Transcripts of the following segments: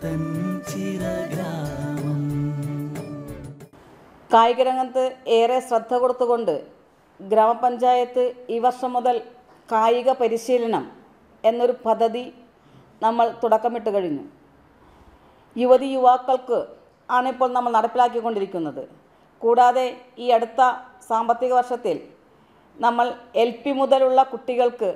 പുത്തൻ ചിറഗ്രാമം കായിക രംഗത്ത് ഏറെ ശ്രദ്ധ കൊടുത്തുകൊണ്ട് ഗ്രാമപഞ്ചായത്ത് ഈ വർഷം മുതൽ കായിക പരിശീലനം എന്നൊരു പദ്ധതി നമ്മൾ തുടക്കമിട്ട് കഴിഞ്ഞു യുവതി യുവാക്കൾക്ക് ആണ് ഇപ്പോൾ നമ്മൾ നടപ്പിലാക്കിക്കൊണ്ടിരിക്കുന്നത് കൂടാതെ ഈ അടുത്ത സാമ്പത്തിക വർഷത്തിൽ നമ്മൾ എൽ പി മുതലുള്ള കുട്ടികൾക്ക്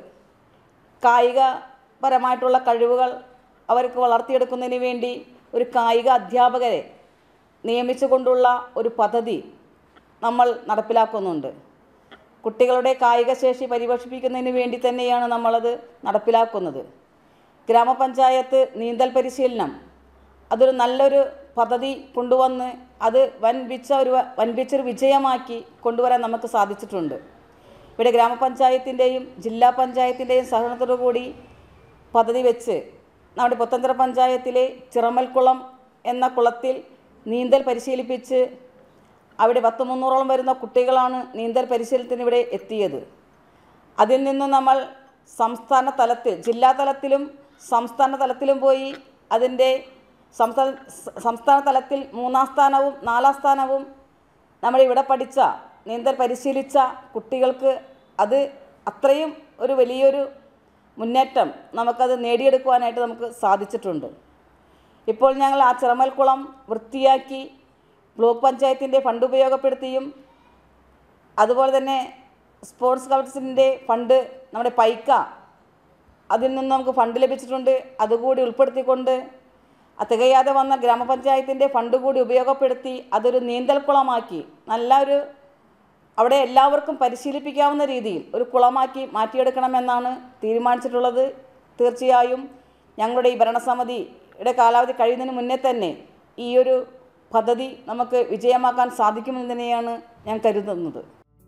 കായികപരമായിട്ടുള്ള കഴിവുകൾ അവർക്ക് വളർത്തിയെടുക്കുന്നതിന് വേണ്ടി ഒരു കായിക അധ്യാപകരെ നിയമിച്ചുകൊണ്ടുള്ള ഒരു പദ്ധതി നമ്മൾ നടപ്പിലാക്കുന്നുണ്ട് കുട്ടികളുടെ കായിക ശേഷി പരിപോഷിപ്പിക്കുന്നതിന് വേണ്ടി തന്നെയാണ് നമ്മളത് നടപ്പിലാക്കുന്നത് ഗ്രാമപഞ്ചായത്ത് നീന്തൽ പരിശീലനം അതൊരു നല്ലൊരു പദ്ധതി കൊണ്ടുവന്ന് അത് വൻപിച്ച ഒരു വൻപിച്ചൊരു വിജയമാക്കി കൊണ്ടുവരാൻ നമുക്ക് സാധിച്ചിട്ടുണ്ട് ഇവിടെ ഗ്രാമപഞ്ചായത്തിൻ്റെയും ജില്ലാ പഞ്ചായത്തിൻ്റെയും സഹകരണത്തോടു കൂടി പദ്ധതി വെച്ച് നമ്മുടെ പുത്തഞ്ചിറ പഞ്ചായത്തിലെ ചിറമൽക്കുളം എന്ന കുളത്തിൽ നീന്തൽ പരിശീലിപ്പിച്ച് അവിടെ പത്ത് മുന്നൂറോളം വരുന്ന കുട്ടികളാണ് നീന്തൽ പരിശീലനത്തിന് ഇവിടെ എത്തിയത് അതിൽ നിന്ന് നമ്മൾ സംസ്ഥാന തലത്തിൽ ജില്ലാ തലത്തിലും സംസ്ഥാന തലത്തിലും പോയി അതിൻ്റെ സംസ്ഥാന സംസ്ഥാന തലത്തിൽ മൂന്നാം സ്ഥാനവും നാലാം സ്ഥാനവും നമ്മൾ ഇവിടെ പഠിച്ച നീന്തൽ പരിശീലിച്ച കുട്ടികൾക്ക് അത് അത്രയും ഒരു വലിയൊരു മുന്നേറ്റം നമുക്കത് നേടിയെടുക്കുവാനായിട്ട് നമുക്ക് സാധിച്ചിട്ടുണ്ട് ഇപ്പോൾ ഞങ്ങൾ ആ ചിറമൽക്കുളം വൃത്തിയാക്കി ബ്ലോക്ക് പഞ്ചായത്തിൻ്റെ ഫണ്ട് ഉപയോഗപ്പെടുത്തിയും അതുപോലെ തന്നെ സ്പോർട്സ് കൗൺസിലിൻ്റെ ഫണ്ട് നമ്മുടെ പൈക്ക അതിൽ നിന്ന് നമുക്ക് ഫണ്ട് ലഭിച്ചിട്ടുണ്ട് അതുകൂടി ഉൾപ്പെടുത്തിക്കൊണ്ട് ആ തികയാതെ വന്ന ഗ്രാമപഞ്ചായത്തിൻ്റെ ഫണ്ട് കൂടി ഉപയോഗപ്പെടുത്തി അതൊരു നീന്തൽക്കുളമാക്കി നല്ല ഒരു അവിടെ എല്ലാവർക്കും പരിശീലിപ്പിക്കാവുന്ന രീതിയിൽ ഒരു കുളമാക്കി മാറ്റിയെടുക്കണമെന്നാണ് തീരുമാനിച്ചിട്ടുള്ളത് തീർച്ചയായും ഞങ്ങളുടെ ഈ ഭരണസമിതിയുടെ കാലാവധി കഴിയുന്നതിന് മുന്നേ തന്നെ ഈ ഒരു പദ്ധതി നമുക്ക് വിജയമാക്കാൻ സാധിക്കുമെന്ന് തന്നെയാണ് ഞാൻ കരുതുന്നത്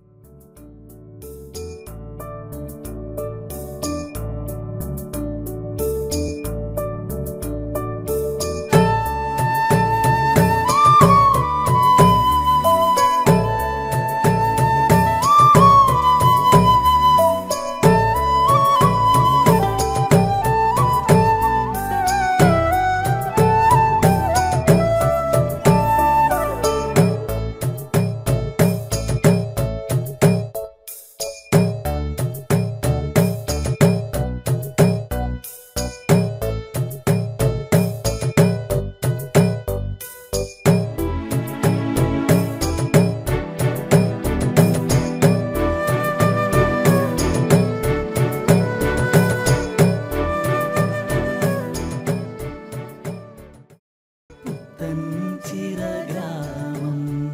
പുത്തൻ ചിറഗ്രാമം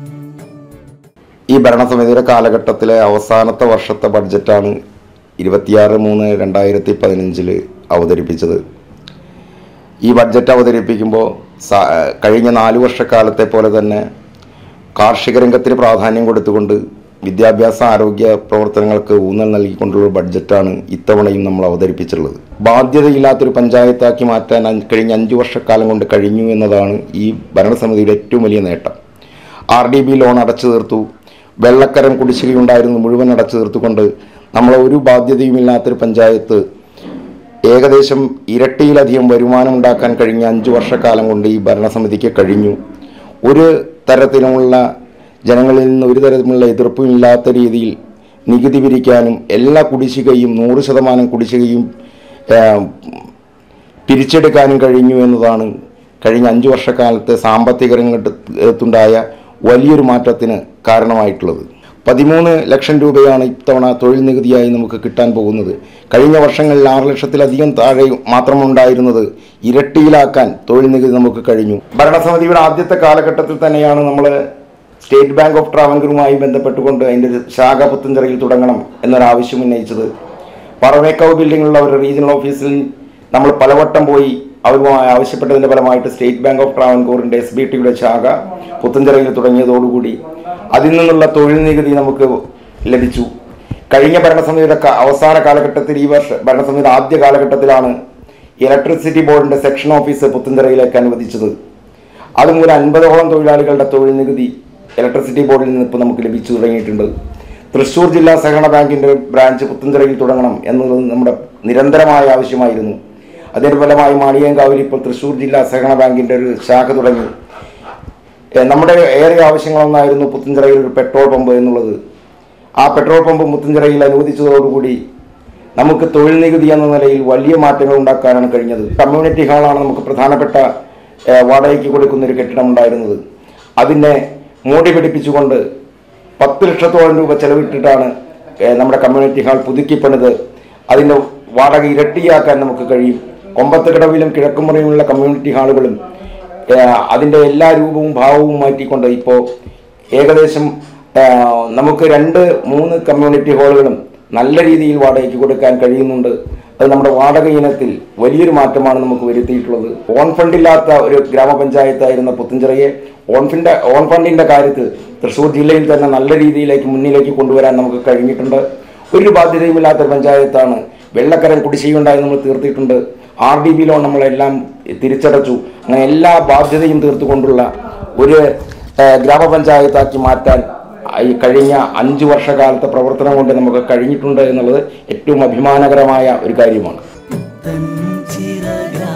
ഈ ഭരണസമിതിയുടെ കാലഘട്ടത്തിലെ അവസാനത്തെ വർഷത്തെ ബഡ്ജറ്റാണ് ഇരുപത്തിയാറ് മൂന്ന് രണ്ടായിരത്തി പതിനഞ്ചിൽ അവതരിപ്പിച്ചത് ഈ ബഡ്ജറ്റ് അവതരിപ്പിക്കുമ്പോൾ സ- കഴിഞ്ഞ നാല് വർഷക്കാലത്തെ പോലെ തന്നെ കാർഷിക രംഗത്തിന് പ്രാധാന്യം കൊടുത്തുകൊണ്ട് വിദ്യാഭ്യാസ ആരോഗ്യ പ്രവർത്തനങ്ങൾക്ക് ഊന്നൽ നൽകിക്കൊണ്ടുള്ള ഒരു ബഡ്ജറ്റാണ് ഇത്തവണയും നമ്മൾ അവതരിപ്പിച്ചിട്ടുള്ളത് ബാധ്യതയില്ലാത്തൊരു പഞ്ചായത്താക്കി മാറ്റാൻ അഞ്ച് കഴിഞ്ഞ അഞ്ച് വർഷക്കാലം കൊണ്ട് കഴിഞ്ഞു എന്നതാണ് ഈ ഭരണസമിതിയുടെ ഏറ്റവും വലിയ നേട്ടം ആർ ഡി ബി ലോൺ അടച്ചു തീർത്തു വെള്ളക്കരം കുടിശ്ശികയുണ്ടായിരുന്നു മുഴുവൻ അടച്ചു തീർത്തുകൊണ്ട് നമ്മളെ ഒരു ബാധ്യതയുമില്ലാത്തൊരു പഞ്ചായത്ത് ഏകദേശം ഇരട്ടിയിലധികം വരുമാനം ഉണ്ടാക്കാൻ കഴിഞ്ഞ അഞ്ച് വർഷക്കാലം കൊണ്ട് ഈ ഭരണസമിതിക്ക് കഴിഞ്ഞു ഒരു തരത്തിലുമുള്ള ജനങ്ങളിൽ നിന്ന് ഒരു തരത്തിലുള്ള എതിർപ്പും ഇല്ലാത്ത രീതിയിൽ നികുതി പിരിക്കാനും എല്ലാ കുടിശ്ശികയും നൂറ് ശതമാനം കുടിശ്ശികയും ആ, പിരിച്ചെടുക്കാനും കഴിഞ്ഞു എന്നതാണ് കഴിഞ്ഞ അഞ്ച് വർഷക്കാലത്തെ സാമ്പത്തിക രംഗത്തുണ്ടായ വലിയൊരു മാറ്റത്തിന് കാരണമായിട്ടുള്ളത് പതിമൂന്ന് ലക്ഷം രൂപയാണ് ഇത്തവണ തൊഴിൽ നികുതിയായി നമുക്ക് കിട്ടാൻ പോകുന്നത് കഴിഞ്ഞ വർഷങ്ങളിൽ ആറ് ലക്ഷത്തിലധികം താഴെ മാത്രമുണ്ടായിരുന്നത് ഇരട്ടിയിലാക്കാൻ തൊഴിൽ നികുതി നമുക്ക് കഴിഞ്ഞു ഭരണസമിതിയുടെ ആദ്യത്തെ കാലഘട്ടത്തിൽ തന്നെയാണ് നമ്മൾ സ്റ്റേറ്റ് ബാങ്ക് ഓഫ് ട്രാവൻകൂറുമായി ബന്ധപ്പെട്ടുകൊണ്ട് അതിൻ്റെ ഒരു ശാഖ പുത്തഞ്ചിറയിൽ തുടങ്ങണം എന്നൊരാവശ്യം ഉന്നയിച്ചത് പറവേക്കാവ് ബിൽഡിങ്ങിലുള്ള ഒരു റീജിയണൽ ഓഫീസിൽ നമ്മൾ പലവട്ടം പോയി അവരുമായി ആവശ്യപ്പെട്ടതിൻ്റെ ഫലമായിട്ട് സ്റ്റേറ്റ് ബാങ്ക് ഓഫ് ട്രാവൻകൂറിൻ്റെ എസ് ബി ടിയുടെ ശാഖ പുത്തഞ്ചിറയിൽ തുടങ്ങിയതോടുകൂടി അതിൽ നിന്നുള്ള തൊഴിൽ നികുതി നമുക്ക് ലഭിച്ചു കഴിഞ്ഞ ഭരണസമിതിയുടെ ക- അവസാന കാലഘട്ടത്തിൽ ഈ വർഷ ഭരണസമിതിയുടെ ആദ്യ കാലഘട്ടത്തിലാണ് ഇലക്ട്രിസിറ്റി ബോർഡിന്റെ സെക്ഷൻ ഓഫീസ് പുത്തഞ്ചിറയിലേക്ക് അനുവദിച്ചത് അതുമൂലം അൻപതോളം തൊഴിലാളികളുടെ തൊഴിൽ നികുതി ഇലക്ട്രിസിറ്റി ബോർഡിൽ നിന്ന് ഇപ്പോൾ നമുക്ക് ലഭിച്ചു തുടങ്ങിയിട്ടുണ്ട് തൃശ്ശൂർ ജില്ലാ സഹകരണ ബാങ്കിന്റെ ബ്രാഞ്ച് പുത്തഞ്ചിറയിൽ തുടങ്ങണം എന്നുള്ളത് നമ്മുടെ നിരന്തരമായ ആവശ്യമായിരുന്നു അതിൻ്റെ ഫലമായി മാളിയങ്കാവിൽ ഇപ്പോൾ തൃശ്ശൂർ ജില്ലാ സഹകരണ ബാങ്കിൻ്റെ ഒരു ശാഖ തുടങ്ങി ഏ, നമ്മുടെ ഏറെ ആവശ്യങ്ങളൊന്നായിരുന്നു പുത്തഞ്ചിറയിൽ ഒരു പെട്രോൾ പമ്പ് എന്നുള്ളത് ആ പെട്രോൾ പമ്പ് മുത്തഞ്ചിറയിൽ അനുവദിച്ചതോടുകൂടി നമുക്ക് തൊഴിൽ നികുതി എന്ന നിലയിൽ വലിയ മാറ്റങ്ങൾ ഉണ്ടാക്കാനാണ് കഴിഞ്ഞത് കമ്മ്യൂണിറ്റി ഹാളാണ് നമുക്ക് പ്രധാനപ്പെട്ട ഏ, വാടകയ്ക്ക് കൊടുക്കുന്ന ഒരു കെട്ടിടം ഉണ്ടായിരുന്നത് അതിനെ മൂടി പിടിപ്പിച്ചുകൊണ്ട് പത്ത് ലക്ഷത്തോളം രൂപ ചെലവിട്ടിട്ടാണ് ഏ, നമ്മുടെ കമ്മ്യൂണിറ്റി ഹാൾ പുതുക്കി പണിത് അതിൻ്റെ വാടക ഇരട്ടിയാക്കാൻ നമുക്ക് കഴിയും കൊമ്പത്തുകടവിലും കിഴക്കുമുറിയുമുള്ള കമ്മ്യൂണിറ്റി ഹാളുകളും ഏഹ് അതിൻ്റെ എല്ലാ രൂപവും ഭാവവും മാറ്റിക്കൊണ്ട് ഇപ്പോൾ ഏകദേശം ഏഹ് നമുക്ക് രണ്ട് മൂന്ന് കമ്മ്യൂണിറ്റി ഹാളുകളും നല്ല രീതിയിൽ വാടകയ്ക്ക് കൊടുക്കാൻ കഴിയുന്നുണ്ട് അത് നമ്മുടെ വാടക ഇനത്തിൽ വലിയൊരു മാറ്റമാണ് നമുക്ക് വരുത്തിയിട്ടുള്ളത് ഓൺ ഫണ്ടില്ലാത്ത ഒരു ഗ്രാമപഞ്ചായത്തായിരുന്ന പുത്തഞ്ചിറയെ ഓൺ ഫണ്ട് ഓൺ ഫണ്ടിൻ്റെ കാര്യത്തിൽ തൃശ്ശൂർ ജില്ലയിൽ തന്നെ നല്ല രീതിയിലേക്ക് മുന്നിലേക്ക് കൊണ്ടുവരാൻ നമുക്ക് കഴിഞ്ഞിട്ടുണ്ട് ഒരു ബാധ്യതയുമില്ലാത്ത ഒരു പഞ്ചായത്താണ് വെള്ളക്കരം കുടിശ്ശികയുണ്ടായി നമ്മൾ തീർത്തിട്ടുണ്ട് ആർ ഡി ബി ലോൺ നമ്മളെല്ലാം തിരിച്ചടച്ചു അങ്ങനെ എല്ലാ ബാധ്യതയും തീർത്തുകൊണ്ടുള്ള ഒരു ഏഹ്, ഗ്രാമപഞ്ചായത്താക്കി മാറ്റാൻ ഈ കഴിഞ്ഞ അഞ്ച് വർഷകാലത്തെ പ്രവർത്തനം കൊണ്ട് നമുക്ക് കഴിഞ്ഞിട്ടുണ്ട് എന്നുള്ളത് ഏറ്റവും അഭിമാനകരമായ ഒരു കാര്യമാണ് പുത്തൻ ചിറകാ